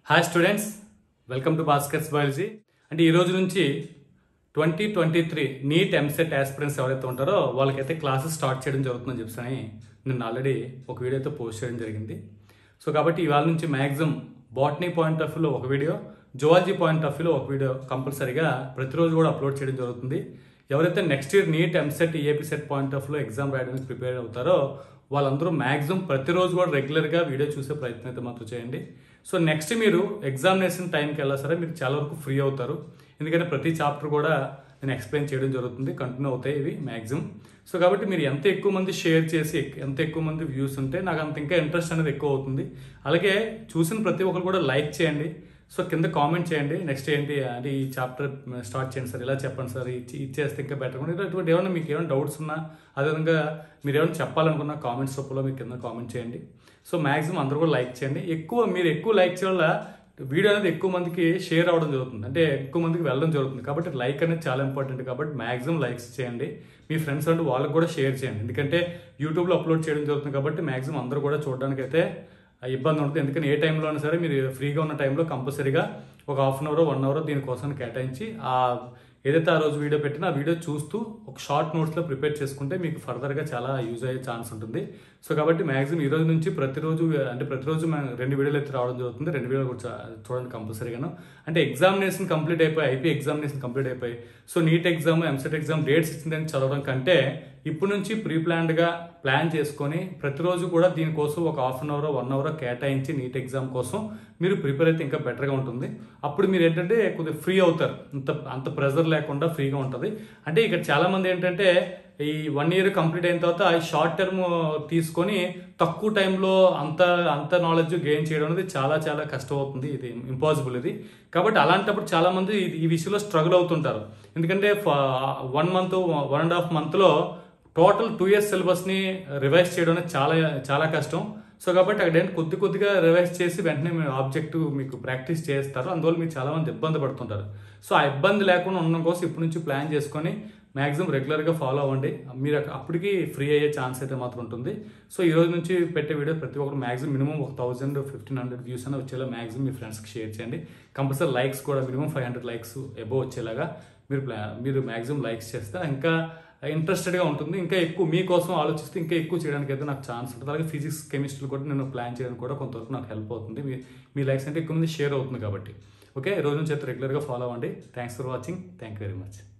hi students welcome to baskets biology అంటే ఈ రోజు నుంచి twenty twenty three NEET EAMCET aspirants ఎవరైతే ఉంటారో వాళ్ళకైతే క్లాసెస్ స్టార్ట్ చేయడం జరుగుతుందని చెప్పని నేను ఆల్రెడీ ఒక వీడియో అయితే పోస్ట్ చేయడం జరిగింది సో కాబట్టి ఇవాళ నుంచి మ్యాక్సిమం బాటనీ పాయింట్ ఆఫ్ వ్యూలో ఒక వీడియో జువాలజీ పాయింట్ ఆఫ్ వ్యూలో ఒక వీడియో కంపల్సరీగా ప్రతిరోజు కూడా అప్లోడ్ చేయడం జరుగుతుంది ఎవరైతే next year NEET EAMCET EAPCET point of వ్యూలో ఎగ్జామ్ రాయడానికి ప్రిపేర్ అవుతారో వాళ్ళందరూ మ్యాక్సిమం ప్రతిరోజు కూడా రెగ్యులర్గా వీడియో చూసే ప్రయత్నం అయితే మాత్రం చేయండి సో నెక్స్ట్ మీరు ఎగ్జామినేషన్ టైంకి వెళ్ళా సరే మీరు చాలా వరకు ఫ్రీ అవుతారు ఎందుకంటే ప్రతి చాప్టర్ కూడా నేను ఎక్స్ప్లెయిన్ చేయడం జరుగుతుంది కంటిన్యూ అవుతాయి ఇవి మ్యాక్సిమం సో కాబట్టి మీరు ఎంత ఎక్కువ మంది షేర్ చేసి ఎంత ఎక్కువ మంది వ్యూస్ ఉంటే నాకు అంత ఇంకా ఇంట్రెస్ట్ అనేది ఎక్కువ అవుతుంది అలాగే చూసిన ప్రతి ఒక్కరు కూడా లైక్ చేయండి సో కింద కామెంట్ చేయండి నెక్స్ట్ ఏంటి అంటే ఈ చాప్టర్ స్టార్ట్ చేయండి సార్ ఇలా చెప్పండి సార్ ఇది ఇది చేస్తే ఇంకా బెటర్ ఉంటుంది ఇటువంటి ఏమైనా మీకు ఏమైనా డౌట్స్ ఉన్నా అదేవిధంగా మీరు ఏమైనా చెప్పాలనుకున్న కామెంట్స్ రూపంలో మీకు కింద కామెంట్ చేయండి సో మాక్సిమం అందరూ కూడా లైక్ చేయండి ఎక్కువ మీరు ఎక్కువ లైక్ చేయడం వల్ల వీడియో అనేది ఎక్కువ మందికి షేర్ అవ్వడం జరుగుతుంది అంటే ఎక్కువ మందికి వెళ్ళడం జరుగుతుంది కాబట్టి లైక్ అనేది చాలా ఇంపార్టెంట్ కాబట్టి మాక్సిమం లైక్స్ చేయండి మీ ఫ్రెండ్స్ అంటూ వాళ్ళకి కూడా షేర్ చేయండి ఎందుకంటే యూట్యూబ్లో అప్లోడ్ చేయడం జరుగుతుంది కాబట్టి మాక్సిమం అందరూ కూడా చూడడానికి అయితే ఇబ్బంది ఉంటుంది ఎందుకంటే ఏ టైంలో అయినా సరే మీరు ఫ్రీగా ఉన్న టైంలో కంపల్సరీగా ఒక half an hour one hour దీనికోసం కేటాయించి ఆ ఏదైతే ఆ రోజు వీడియో పెట్టినా ఆ వీడియో చూస్తూ ఒక షార్ట్ నోట్స్లో ప్రిపేర్ చేసుకుంటే మీకు ఫర్దర్గా చాలా యూజ్ అయ్యే ఛాన్స్ ఉంటుంది సో కాబట్టి మాక్సిమం ఈ రోజు నుంచి ప్రతిరోజు అంటే ప్రతిరోజు మనం రెండు వీడియోలు అయితే రావడం జరుగుతుంది రెండు వీడియోలు కూడా చా- చూడండి కంపల్సరీగాను అంటే ఎగ్జామినేషన్ కంప్లీట్ అయిపోయి ఐపీ ఎగ్జామినేషన్ కంప్లీట్ అయిపోయి so NEET exam EAMCET exam dates ఇచ్చిందని చదవడం కంటే ఇప్పటి నుంచి ప్రీ ప్లాన్డ్గా ప్లాన్ చేసుకొని ప్రతిరోజు కూడా దీనికోసం ఒక half an hour one hour కేటాయించి నీట్ ఎగ్జామ్ కోసం మీరు ప్రిపేర్ అయితే ఇంకా బెటర్గా ఉంటుంది అప్పుడు మీరు ఏంటంటే కొద్దిగా ఫ్రీ అవుతారు అంత అంత ప్రెజర్ లేకుండా ఫ్రీగా ఉంటుంది అంటే ఇక్కడ చాలా మంది ఏంటంటే ఈ వన్ ఇయర్ కంప్లీట్ అయిన తర్వాత ఈ షార్ట్ టర్మ్ తీసుకొని తక్కువ టైంలో అంత అంత నాలెడ్జ్ గెయిన్ చేయడం అనేది చాలా చాలా కష్టం అవుతుంది ఇది ఇంపాసిబుల్ ఇది కాబట్టి అలాంటప్పుడు చాలా మంది ఇది- ఈ విషయంలో స్ట్రగుల్ అవుతుంటారు ఎందుకంటే one month one and half మంత్లో టోటల్ టూ ఇయర్స్ సిలబస్ని రివైజ్ చేయడం అనేది చాలా చాలా కష్టం సో కాబట్టి అక్కడ ఏంటి కొద్ది కొద్దిగా రివైజ్ చేసి వెంటనే మీరు ఆబ్జెక్టివ్ మీకు ప్రాక్టీస్ చేస్తారు అందువల్ల మీరు చాలా మంది ఇబ్బంది పడుతుంటారు సో ఆ ఇబ్బంది లేకుండా ఉండడం కోసం ఇప్పటి నుంచి ప్లాన్ చేసుకొని మాక్సిమం రెగ్యులర్గా ఫాలో అవ్వండి మీరు అక్క- అప్పటికి ఫ్రీ అయ్యే ఛాన్స్ అయితే మాత్రం ఉంటుంది సో ఈ రోజు నుంచి పెట్టే వీడియో ప్రతి ఒక్కరు మాక్సిమం మినిమం ఒక థౌసండ్ ఫిఫ్టీన్ హండ్రెడ్ వ్యూస్ అని వచ్చేలా మాక్సిమం మీ ఫ్రెండ్స్కి షేర్ చేయండి కంపల్సరీ లైక్స్ కూడా minimum five hundred likes above వచ్చేలాగా మీరు ప్లా- మీరు మాక్సిమం లైక్స్ చేస్తే ఇంకా ఇంట్రెస్టెడ్గా ఉంటుంది ఇంకా ఎక్కువ మీకోసం ఆలోచిస్తే ఇంకా ఎక్కువ చేయడానికి అయితే నాకు ఛాన్స్ ఉంటుంది అలాగే ఫిజిక్స్ కెమిస్ట్రీ కూడా నేను ప్లాన్ చేయడానికి కూడా కొంతవరకు నాకు హెల్ప్ అవుతుంది మీ మీ లైక్స్ అంటే ఎక్కువ మంది షేర్ అవుతుంది కాబట్టి ఓకే రోజు నుంచి అయితే రెగ్యులర్గా ఫాలో అవ్వండి thanks for watching thank you very much